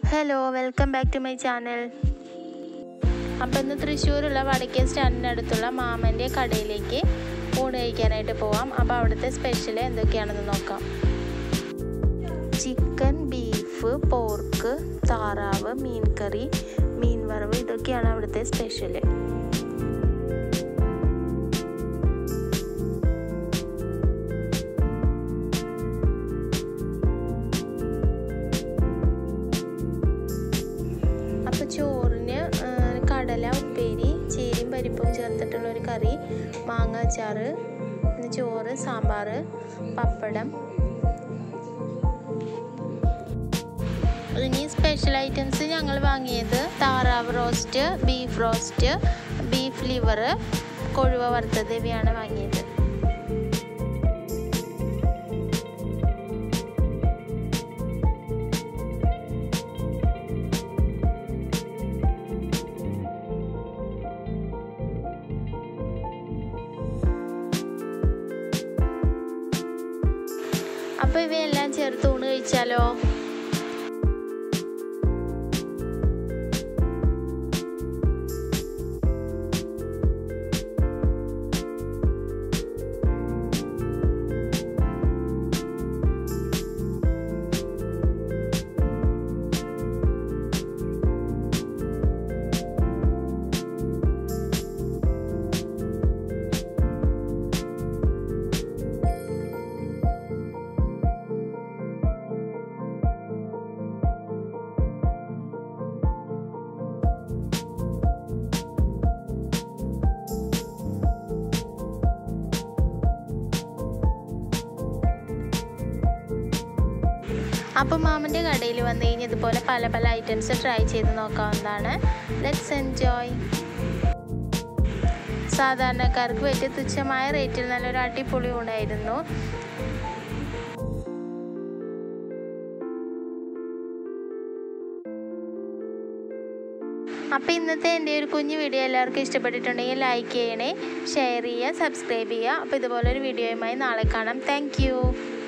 hello welcome back to my channel അപ്പോൾ ഇന്ന് തൃശ്ശൂരുള്ള വടക്കേ സ്റ്റാൻഡിനടുത്തുള്ള മാമൻ്റെ കടയിലേക്ക് ഊണ് കഴിക്കാനായിട്ട് പോവാം അപ്പോൾ അവിടുത്തെ സ്പെഷ്യൽ എന്തൊക്കെയാണെന്ന് നോക്കാം ചിക്കൻ ബീഫ് പോർക്ക് താറാവ് മീൻ കറി മീൻ വറവ് ഇതൊക്കെയാണ് അവിടുത്തെ സ്പെഷ്യൽ അപ്പോൾ ചോറിന് കടല ഉപ്പേരി ചീരയും പരിപ്പും ചേർത്തിട്ടുള്ള ഒരു കറി മാങ്ങ അച്ചാറ് പിന്നെ ചോറ് സാമ്പാർ പപ്പടം ഇനി സ്പെഷ്യൽ ഐറ്റംസ് ഞങ്ങൾ വാങ്ങിയത് താറാവ് roast beef roast beef liver കൊഴുവ വറുത്തത് ഇവയാണ് വാങ്ങിയത് അപ്പോൾ ഇവയെല്ലാം ചേർത്ത് ഊണ് കഴിച്ചാലോ അപ്പം മാമൻ്റെ കടയിൽ വന്നു കഴിഞ്ഞ് ഇതുപോലെ പല പല ഐറ്റംസ് ട്രൈ ചെയ്ത് നോക്കാവുന്നതാണ് ലെറ്റ്സ് എൻജോയ് സാധാരണക്കാർക്ക് വലിയ തുച്ഛമായ റേറ്റിൽ നല്ലൊരു അടിപൊളി ഊണായിരുന്നു അപ്പോൾ ഇന്നത്തെ എൻ്റെ ഒരു കുഞ്ഞു വീഡിയോ എല്ലാവർക്കും ഇഷ്ടപ്പെട്ടിട്ടുണ്ടെങ്കിൽ ലൈക്ക് ചെയ്യണേ ഷെയർ ചെയ്യുക സബ്സ്ക്രൈബ് ചെയ്യുക അപ്പോൾ ഇതുപോലൊരു വീഡിയോയുമായി നാളെ കാണാം താങ്ക്